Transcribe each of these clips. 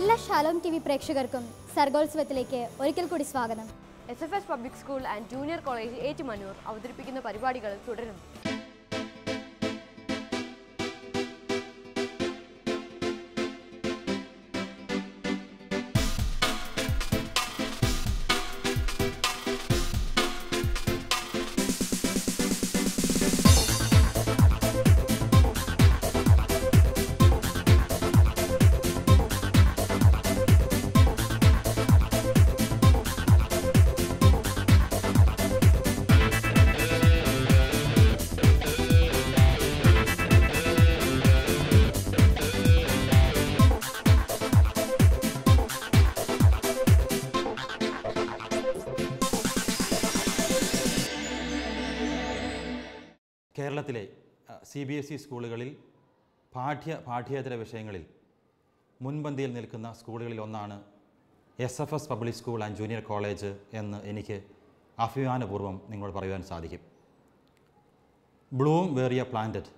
എല്ലാ Shalom T V പ്രേക്ഷകർക്കും സർഗോത്സവത്തിലേക്ക് ഒരിക്കൽ കൂടി സ്വാഗതം S F S public school and junior college Ettumanoor അവതരിപ്പിക്കുന്ന പരിപാടികൾ തുടരും കേരളത്തിലെ സി ബി എസ് ഇ സ്കൂളുകളിൽ പാഠ്യ പാഠ്യേതര വിഷയങ്ങളിൽ മുൻപന്തിയിൽ നിൽക്കുന്ന സ്കൂളുകളിൽ ഒന്നാണ് S F S public school and junior college എന്ന് എനിക്ക് അഭിമാനപൂർവ്വം നിങ്ങളോട് പറയുവാൻ സാധിക്കും ബ്ലൂം വേറിയ പ്ലാന്റഡ്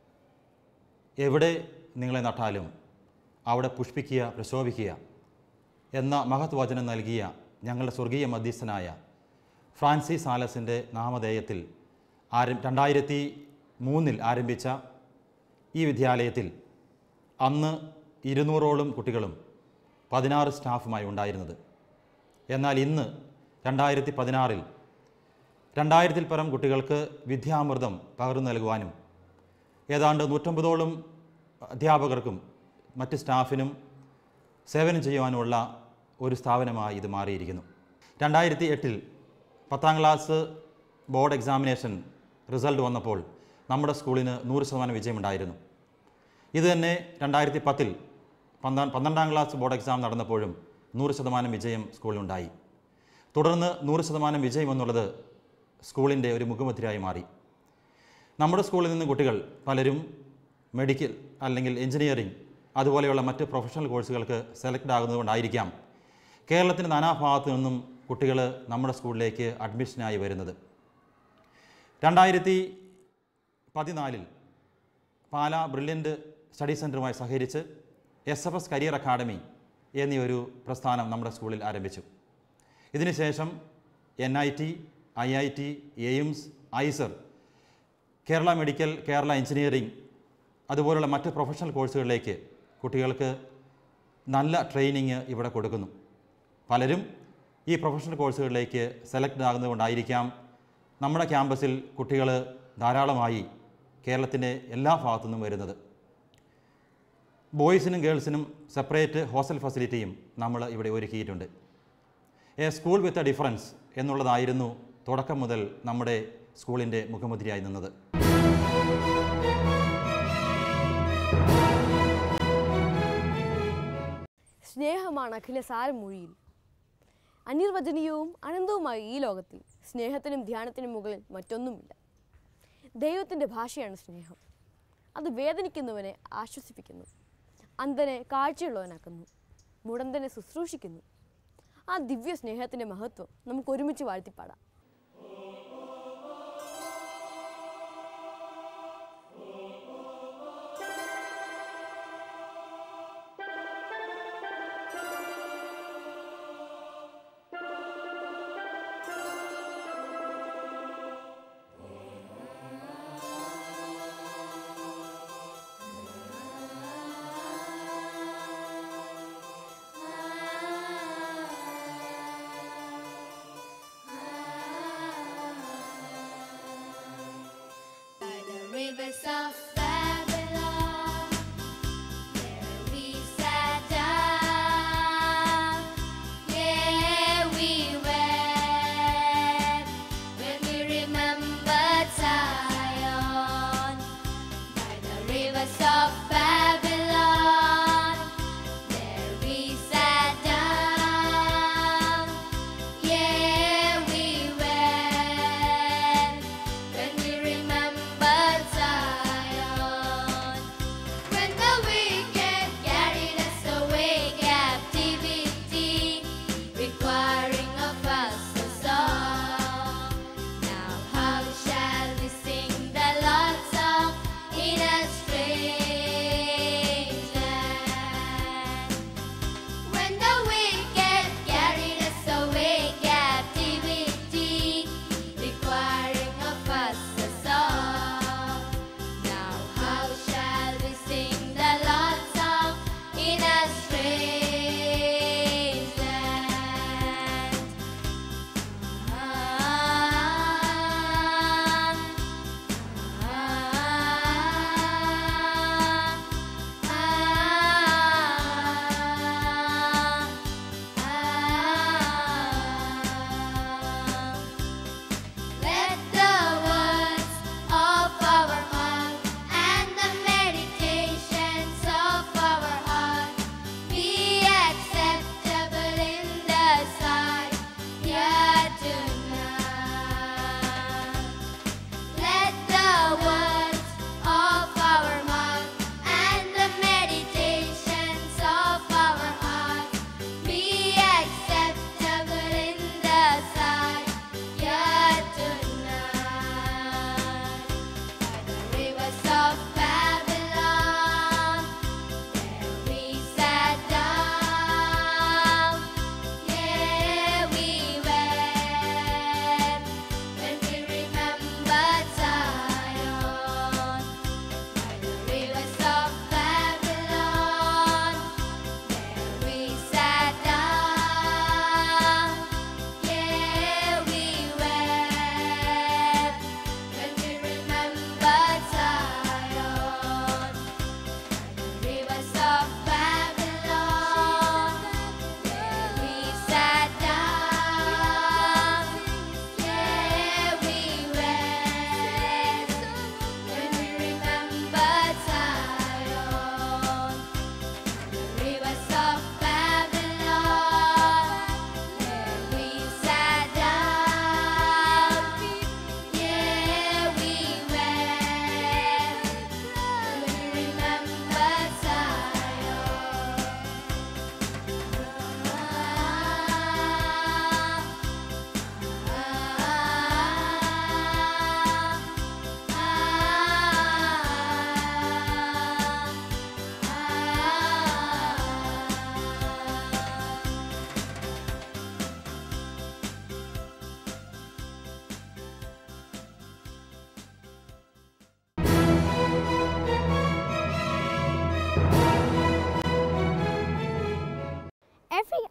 എവിടെ നിങ്ങളെ നട്ടാലും അവിടെ പുഷ്പിക്കുക പ്രശോഭിക്കുക എന്ന മഹത് വചനം നൽകിയ ഞങ്ങളുടെ സ്വർഗീയ മധ്യസ്ഥനായ ഫ്രാൻസിസ് ആലസിൻ്റെ നാമധേയത്തിൽ ആരം രണ്ടായിരത്തി മൂന്നിൽ ആരംഭിച്ച ഈ വിദ്യാലയത്തിൽ അന്ന് ഇരുന്നൂറോളം കുട്ടികളും പതിനാറ് സ്റ്റാഫുമായി ഉണ്ടായിരുന്നത് എന്നാൽ ഇന്ന് രണ്ടായിരത്തി പതിനാറിൽ രണ്ടായിരത്തിൽ പരം കുട്ടികൾക്ക് വിദ്യാമൃതം പകർന്നു നൽകുവാനും ഏതാണ്ട് നൂറ്റമ്പതോളം അധ്യാപകർക്കും മറ്റ് സ്റ്റാഫിനും സേവനം ചെയ്യുവാനുമുള്ള ഒരു സ്ഥാപനമായി ഇത് മാറിയിരിക്കുന്നു രണ്ടായിരത്തി എട്ടിൽ പത്താം ക്ലാസ് ബോർഡ് എക്സാമിനേഷൻ റിസൾട്ട് വന്നപ്പോൾ നമ്മുടെ സ്കൂളിന് നൂറ് ശതമാനം വിജയമുണ്ടായിരുന്നു ഇത് തന്നെ രണ്ടായിരത്തി പത്തിൽ പന്ത്രണ്ട് പന്ത്രണ്ടാം ക്ലാസ് ബോർഡ് എക്സാം നടന്നപ്പോഴും നൂറ് ശതമാനം വിജയം സ്കൂളിനുണ്ടായി തുടർന്ന് നൂറ് ശതമാനം വിജയം എന്നുള്ളത് സ്കൂളിൻ്റെ ഒരു മുഖമുദ്രയായി മാറി നമ്മുടെ സ്കൂളിൽ നിന്ന് കുട്ടികൾ പലരും മെഡിക്കൽ അല്ലെങ്കിൽ എഞ്ചിനീയറിംഗ് അതുപോലെയുള്ള മറ്റ് പ്രൊഫഷണൽ കോഴ്സുകൾക്ക് സെലക്ട് ആകുന്നതുകൊണ്ടായിരിക്കാം കേരളത്തിൻ്റെ നാനാഭാഗത്തു നിന്നും കുട്ടികൾ നമ്മുടെ സ്കൂളിലേക്ക് അഡ്മിഷനായി വരുന്നത് രണ്ടായിരത്തി പതിനാലിൽ പാലാ ബ്രില്യൻ്റ് സ്റ്റഡി സെൻറ്ററുമായി സഹകരിച്ച് S F S career academy എന്നീയൊരു പ്രസ്ഥാനം നമ്മുടെ സ്കൂളിൽ ആരംഭിച്ചു ഇതിനുശേഷം N I T I I T AIIMS IISER Kerala medical Kerala engineering അതുപോലുള്ള മറ്റ് പ്രൊഫഷണൽ കോഴ്സുകളിലേക്ക് കുട്ടികൾക്ക് നല്ല ട്രെയിനിങ് ഇവിടെ കൊടുക്കുന്നു പലരും ഈ പ്രൊഫഷണൽ കോഴ്സുകളിലേക്ക് സെലക്ട് ആകുന്നതുകൊണ്ടായിരിക്കാം നമ്മുടെ ക്യാമ്പസിൽ കുട്ടികൾ ധാരാളമായി കേരളത്തിൻ്റെ എല്ലാ ഭാഗത്തു നിന്നും വരുന്നത് ബോയ്സിനും ഗേൾസിനും സെപ്പറേറ്റ് ഹോസ്റ്റൽ ഫെസിലിറ്റിയും നമ്മൾ ഇവിടെ ഒരുക്കിയിട്ടുണ്ട് a school with a difference എന്നുള്ളതായിരുന്നു തുടക്കം മുതൽ നമ്മുടെ സ്കൂളിൻ്റെ മുഖമുദ്രയായി നിന്നത് സ്നേഹമാണ് അഖില സാരമൊഴിയിൽ അനിർവചനീയവും അനന്തവുമായ ഈ ലോകത്തിൽ സ്നേഹത്തിനും ധ്യാനത്തിനും മുകളിൽ മറ്റൊന്നുമില്ല ദൈവത്തിൻ്റെ ഭാഷയാണ് സ്നേഹം അത് വേദനിക്കുന്നവനെ ആശ്വസിപ്പിക്കുന്നു അന്ധനെ കാഴ്ചയുള്ളവനാക്കുന്നു മുടന്തനെ ശുശ്രൂഷിക്കുന്നു ആ ദിവ്യ സ്നേഹത്തിൻ്റെ മഹത്വം നമുക്ക് ഒരുമിച്ച് വാഴ്ത്തിപ്പാടാം By the rivers of Babylon, there we sat down. Yeah, we wept when we remembered Zion. By the rivers of Babylon, there we sat down. Yeah, we wept when we remembered Zion.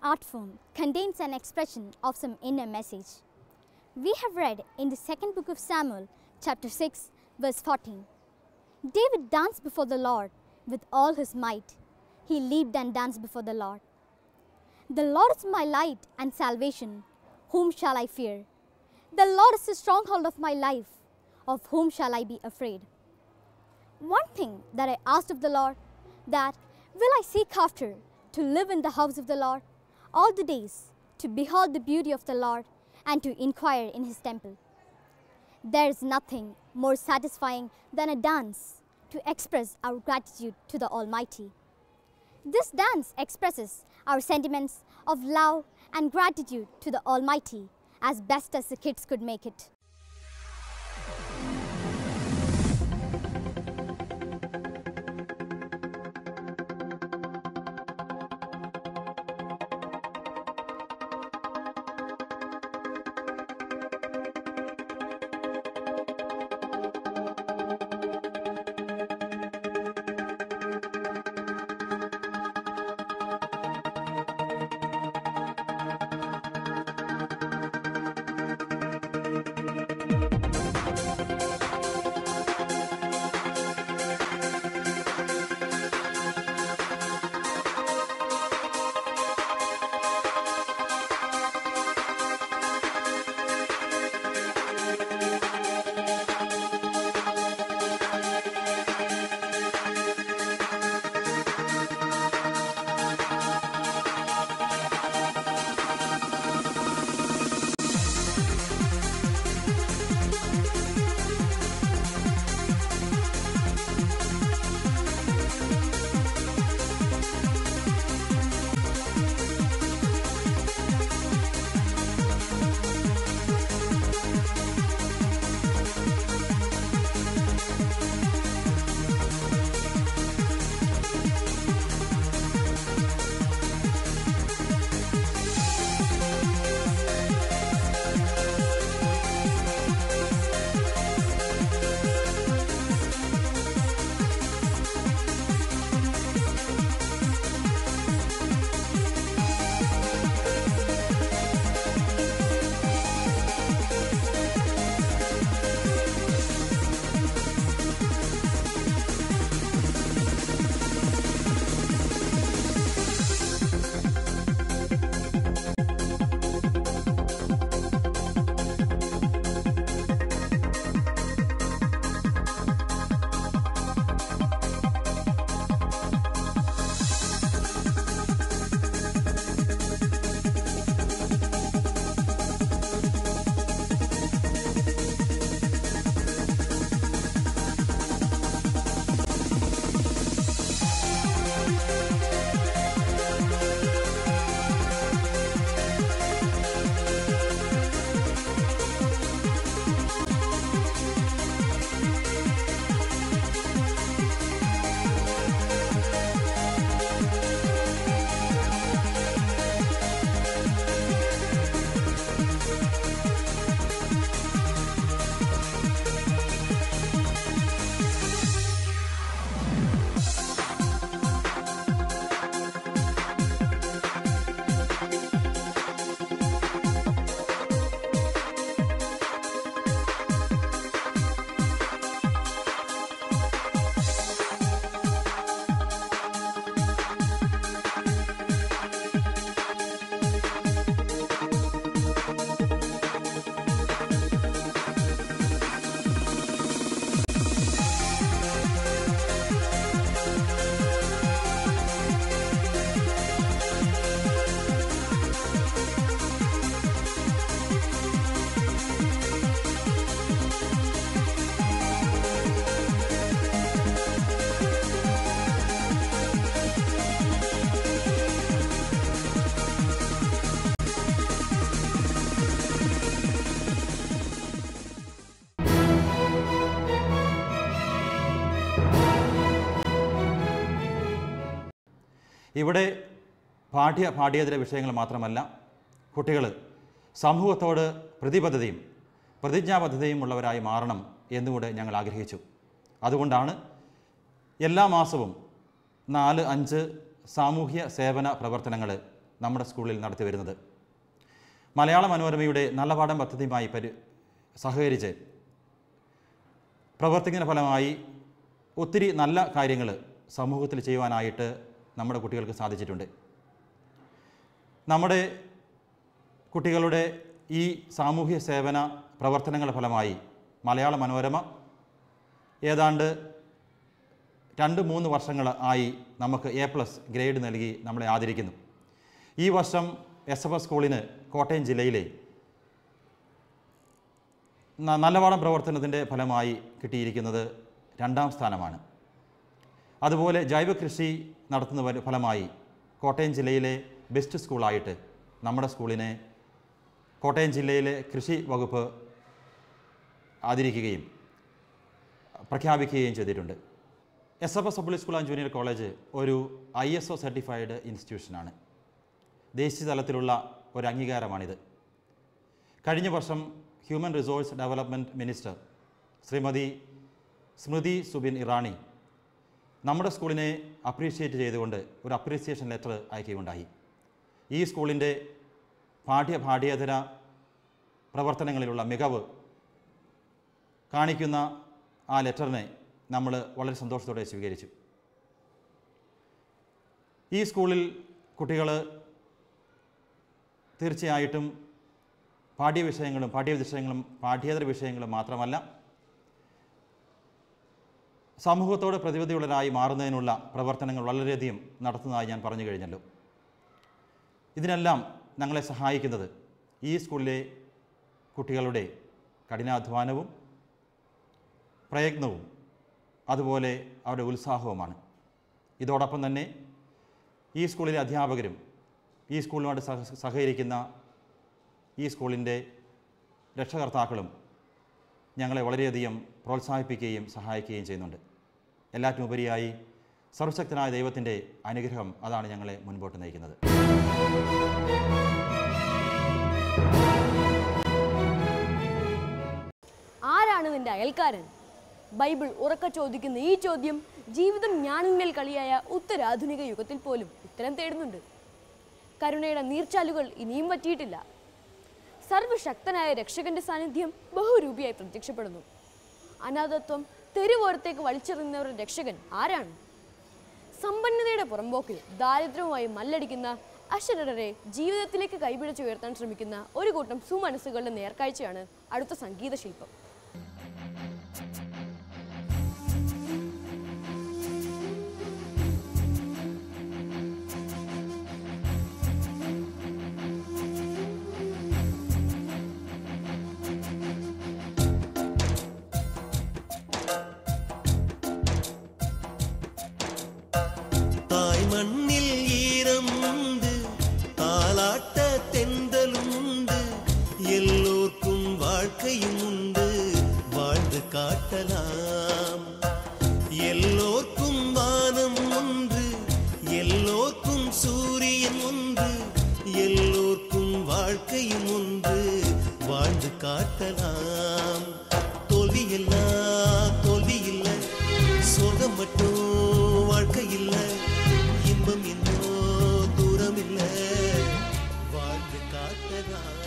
art form contains an expression of some inner message. We have read in the second book of Samuel, chapter 6, verse 14. David danced before the Lord with all his might. He leaped and danced before the Lord. The Lord is my light and salvation. Whom shall I fear? The Lord is the stronghold of my life. Of whom shall I be afraid? One thing that I asked of the Lord, that will I seek after, to live in the house of the Lord all the days, to behold the beauty of the Lord, and to inquire in his temple. There is nothing more satisfying than a dance to express our gratitude to the Almighty. This dance expresses our sentiments of love and gratitude to the Almighty as best as the kids could make it. ഇവിടെ പാഠ്യ പാഠ്യേതര വിഷയങ്ങൾ മാത്രമല്ല കുട്ടികൾ സമൂഹത്തോട് പ്രതിബദ്ധതയും പ്രതിജ്ഞാബദ്ധതയും ഉള്ളവരായി മാറണം എന്നുകൂടെ ഞങ്ങൾ ആഗ്രഹിച്ചു അതുകൊണ്ടാണ് എല്ലാ മാസവും നാല് അഞ്ച് സാമൂഹ്യ സേവന പ്രവർത്തനങ്ങൾ നമ്മുടെ സ്കൂളിൽ നടത്തി വരുന്നത് മലയാള മനോരമയുടെ നല്ല പാഠം പദ്ധതിയുമായി പരി സഹകരിച്ച് പ്രവർത്തിക്കുന്ന ഫലമായി ഒത്തിരി നല്ല കാര്യങ്ങൾ സമൂഹത്തിൽ ചെയ്യുവാനായിട്ട് നമ്മുടെ കുട്ടികൾക്ക് സാധിച്ചിട്ടുണ്ട് നമ്മുടെ കുട്ടികളുടെ ഈ സാമൂഹ്യ സേവന പ്രവർത്തനങ്ങളുടെ ഫലമായി മലയാള മനോരമ ഏതാണ്ട് രണ്ട് മൂന്ന് വർഷങ്ങൾ ആയി നമുക്ക് എ പ്ലസ് ഗ്രേഡ് നൽകി നമ്മളെ ആദരിക്കുന്നു ഈ വർഷം എസ് എഫ് എസ് സ്കൂളിന് കോട്ടയം ജില്ലയിലെ ന- നല്ലവാടം പ്രവർത്തനത്തിൻ്റെ ഫലമായി കിട്ടിയിരിക്കുന്നത് രണ്ടാം സ്ഥാനമാണ് അതുപോലെ ജൈവ കൃഷി നടത്തുന്ന വ- ഫലമായി കോട്ടയം ജില്ലയിലെ ബെസ്റ്റ് സ്കൂളായിട്ട് നമ്മുടെ സ്കൂളിനെ കോട്ടയം ജില്ലയിലെ കൃഷി വകുപ്പ് ആദരിക്കുകയും പ്രഖ്യാപിക്കുകയും ചെയ്തിട്ടുണ്ട് S F S public school and junior college ഒരു ഐ എസ് ഒ സർട്ടിഫൈഡ് ഇൻസ്റ്റിറ്റ്യൂഷനാണ് ദേശീയ തലത്തിലുള്ള ഒരു അംഗീകാരമാണിത് കഴിഞ്ഞ വർഷം human resource development minister Shrimati Smriti Zubin Irani നമ്മുടെ സ്കൂളിനെ അപ്രീഷിയേറ്റ് ചെയ്തുകൊണ്ട് ഒരു അപ്രീസിയേഷൻ ലെറ്റർ അയക്കുകയുണ്ടായി ഈ സ്കൂളിൻ്റെ പാഠ്യ പാഠ്യേതര പ്രവർത്തനങ്ങളിലുള്ള മികവ് കാണിക്കുന്ന ആ ലെറ്ററിനെ നമ്മൾ വളരെ സന്തോഷത്തോടെ സ്വീകരിച്ചു ഈ സ്കൂളിൽ കുട്ടികൾ തീർച്ചയായിട്ടും പാഠ്യവിഷയങ്ങളും പാഠ്യവിഷയങ്ങളും പാഠ്യേതര വിഷയങ്ങളും മാത്രമല്ല സമൂഹത്തോട് പ്രതിബദ്ധതയുള്ളവരായി മാറുന്നതിനുള്ള പ്രവർത്തനങ്ങൾ വളരെയധികം നടത്തുന്നതായി ഞാൻ പറഞ്ഞു കഴിഞ്ഞല്ലോ ഇതിനെല്ലാം ഞങ്ങളെ സഹായിക്കുന്നത് ഈ സ്കൂളിലെ കുട്ടികളുടെ കഠിനാധ്വാനവും പ്രയത്നവും അതുപോലെ അവരുടെ ഉത്സാഹവുമാണ് ഇതോടൊപ്പം തന്നെ ഈ സ്കൂളിലെ അധ്യാപകരും ഈ സ്കൂളുമായിട്ട് സഹ സഹകരിക്കുന്ന ഈ സ്കൂളിൻ്റെ രക്ഷകർത്താക്കളും ഞങ്ങളെ വളരെയധികം പ്രോത്സാഹിപ്പിക്കുകയും സഹായിക്കുകയും ചെയ്യുന്നുണ്ട് എല്ലാറ്റിനുപരിയായി സർവശക്തനായ ദൈവത്തിൻ്റെ അനുഗ്രഹം അതാണ് ഞങ്ങളെ മുൻപോട്ട് നയിക്കുന്നത് ആരാണ് നിന്റെ അയൽക്കാരൻ ബൈബിൾ ഉറക്ക ചോദിക്കുന്ന ഈ ചോദ്യം ജീവിതം ഞാനിന്മേൽ കളിയായ ഉത്തരാധുനിക യുഗത്തിൽ പോലും ഉത്തരം തേടുന്നുണ്ട് കരുണയുടെ നീർച്ചാലുകൾ ഇനിയും വറ്റിയിട്ടില്ല സർവശക്തനായ രക്ഷകന്റെ സാന്നിധ്യം ബഹുരൂപിയായി പ്രത്യക്ഷപ്പെടുന്നു അനാഥത്വം തെരുവോരത്തേക്ക് വലിച്ചെറിയുന്നവരുടെ രക്ഷകൻ ആരാണ് സമ്പന്നതയുടെ പുറമ്പോക്കിൽ ദാരിദ്ര്യവുമായി മല്ലടിക്കുന്ന അശരണരെ ജീവിതത്തിലേക്ക് കൈപിടിച്ചുയർത്താൻ ശ്രമിക്കുന്ന ഒരു കൂട്ടം സുമനസ്സുകളുടെ നേർക്കാഴ്ചയാണ് അടുത്ത സംഗീത ശില്പം தாய் மண்ணில் ஈரம் உண்டு தாலாட்ட தென்றலும் உண்டு எல்லோர்க்கும் வாழ்க்கையும் உண்டு வாழ்ந்து காட்டலாம் எல்லோர்க்கும் வானம் ஒன்று எல்லோர்க்கும் சூரியன் ஒன்று எல்லோர்க்கும் வாழ்க்கையும் ஒன்று வாழ்ந்து காட்டலாம் தோல்வி எல்லாம் தோல்வி இல்லை சோகம் மட்டும் வாழ்க்கை இல்ல இன்பம் இன்னும் தூரம் இல்ல வாழ்ந்து காட்டலாம் 「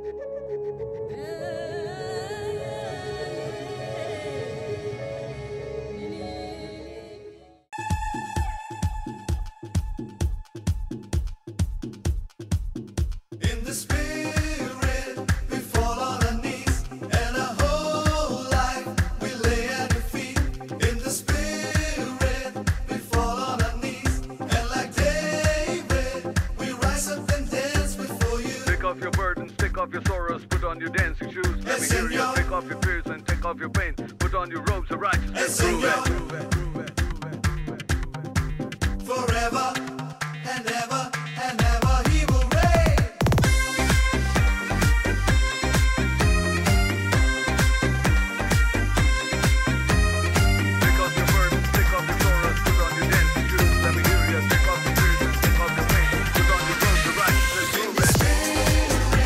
In the spirit, we fall on our knees, and our whole life we lay at your feet. In the spirit, we fall on our knees, and like David, we rise up and dance before you. Take off your burdens, take off your sorrows, put on your dancing shoes. Let me Yes, hear you. Senor. Take off your fears and take off your pain. Put on your robes of righteousness. Yes, Prove it, Senor. prove it, prove it, prove it, prove it. Forever and ever and ever, He will reign. Take off your burdens, take off your sorrows, put on your dancing shoes. Let me hear you. Take off your fears and take off your pain. Put on your robes of righteousness. Prove it.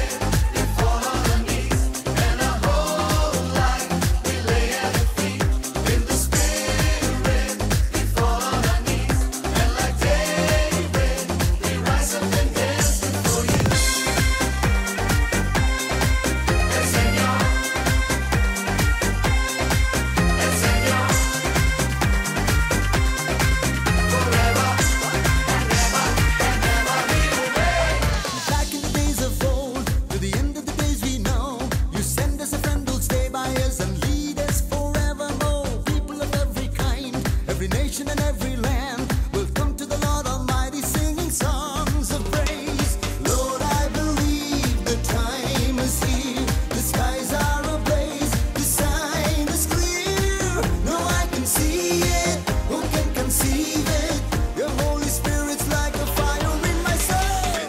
Back in the days of old, to the end of the days we know, you send us a friend who'll stay by us and lead us forevermore. People of every kind, every nation and every land will come to the Lord Almighty singing songs of praise. Lord, I believe the time is here, the skies are ablaze, the sign is clear. No I can see it, who can conceive it? Your Holy Spirit's like a fire in my soul.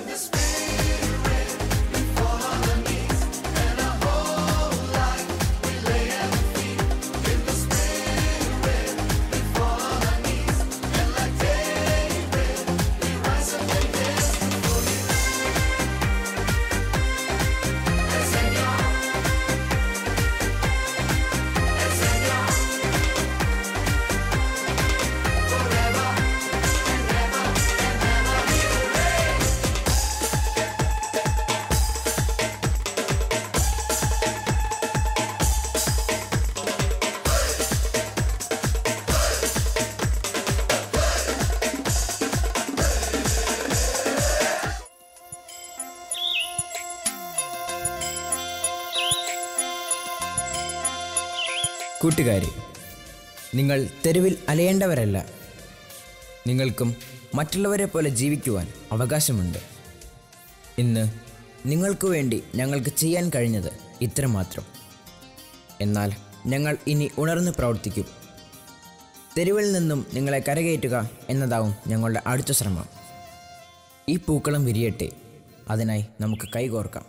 കൂട്ടുകാരെ നിങ്ങൾ തെരുവിൽ അലയേണ്ടവരല്ല നിങ്ങൾക്കും മറ്റുള്ളവരെ പോലെ ജീവിക്കുവാൻ അവകാശമുണ്ട് ഇന്ന് നിങ്ങൾക്ക് വേണ്ടി ഞങ്ങൾക്ക് ചെയ്യാൻ കഴിഞ്ഞത് ഇത്രമാത്രം എന്നാൽ ഞങ്ങൾ ഇനി ഉണർന്ന് പ്രവർത്തിക്കും തെരുവിൽ നിന്നും നിങ്ങളെ കരകയറ്റുക എന്നതാവും ഞങ്ങളുടെ അടുത്ത ശ്രമം ഈ പൂക്കളം വിരിയട്ടെ അതിനായി നമുക്ക് കൈകോർക്കാം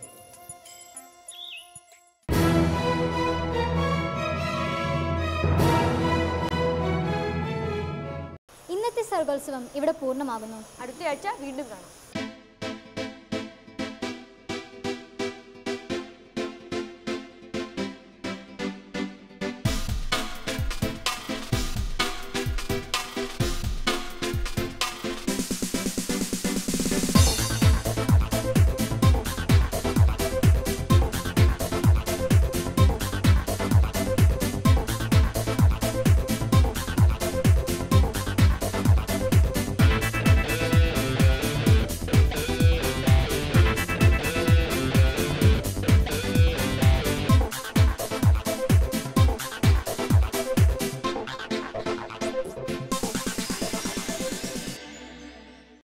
ഇന്നത്തെ സർഗോത്സവം ഇവിടെ പൂർണ്ണമാകുന്നു അടുത്തയാഴ്ച വീണ്ടും കാണാം